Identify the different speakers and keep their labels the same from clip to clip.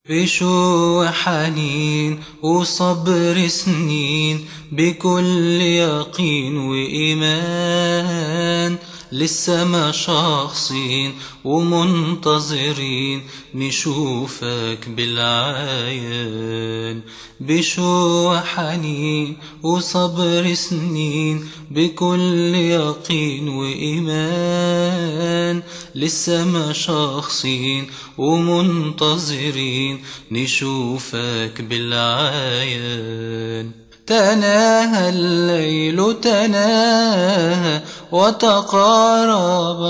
Speaker 1: بشوق حنين وصبر سنين بكل يقين وإيمان لسه ما شخصين ومنتظرين نشوفك بالعيان بشوق حنين وصبر سنين بكل يقين وإيمان لسه ما شخصين ومنتظرين نشوفك بالعيان تناهى الليل تناهى وتقارب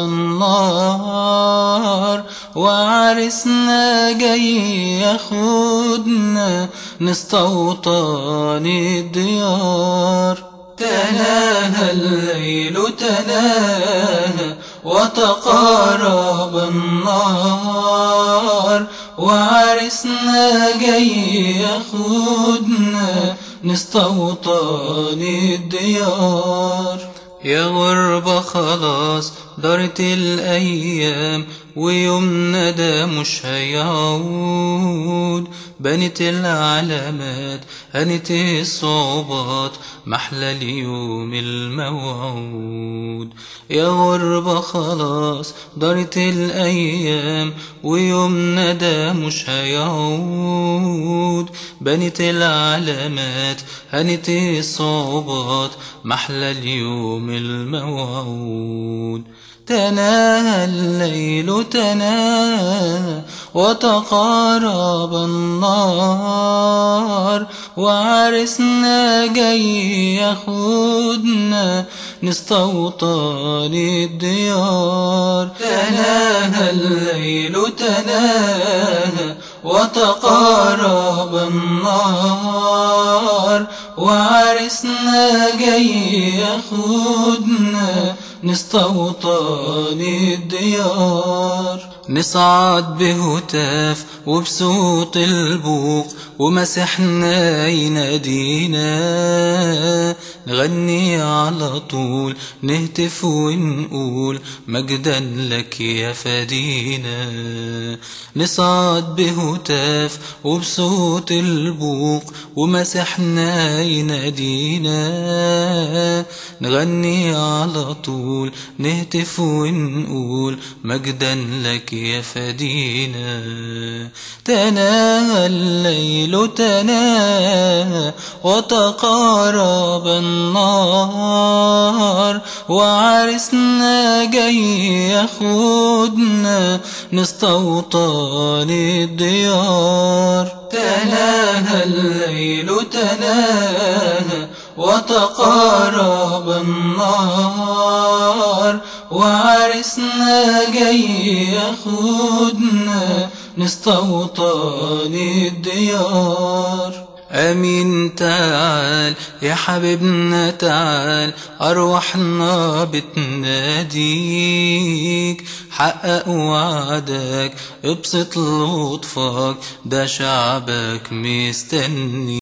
Speaker 1: النهار وعرسنا جاي ياخدنا نستوطن الديار تناهى الليل تناهى وتقارب النهار وعرسنا جاي ياخدنا نستوطن الديار يا غربة خلاص دارت الأيام ويومنا ده مش هيعود بنت العلامات هنت الصعوبات محلى اليوم الموعود يا غربة خلاص دارت الأيام ويومنا ده مش هيعود بنت العلامات هنت الصعوبات محلى اليوم الموعود تناهى الليل تناهى وتقارب النار وعرسنا جاي ياخدنا نستوطن الديار تناهى الليل تناهى وتقارب النار وعرسنا جاي ياخدنا نستوطن الديار نصعد بهتاف وبصوت البوق ومسحنا ينادينا نغني على طول نهتف ونقول مجدا لك يا فدينا نصعد بهتاف وبصوت البوق ومسحنا ينادينا نغني على طول نهتف ونقول مجدا لك يا فدينا تناهى الليل تناهى وتقارب النار وعرسنا جاي ياخدنا نستوطن الديار تناهى الليل تناهى وتقارب النار وعرسنا جاي ياخدنا نستوطن الديار أمين تعال يا حبيبنا تعال أرواحنا بتناديك حقق وعدك ابسط لطفك ده شعبك مستني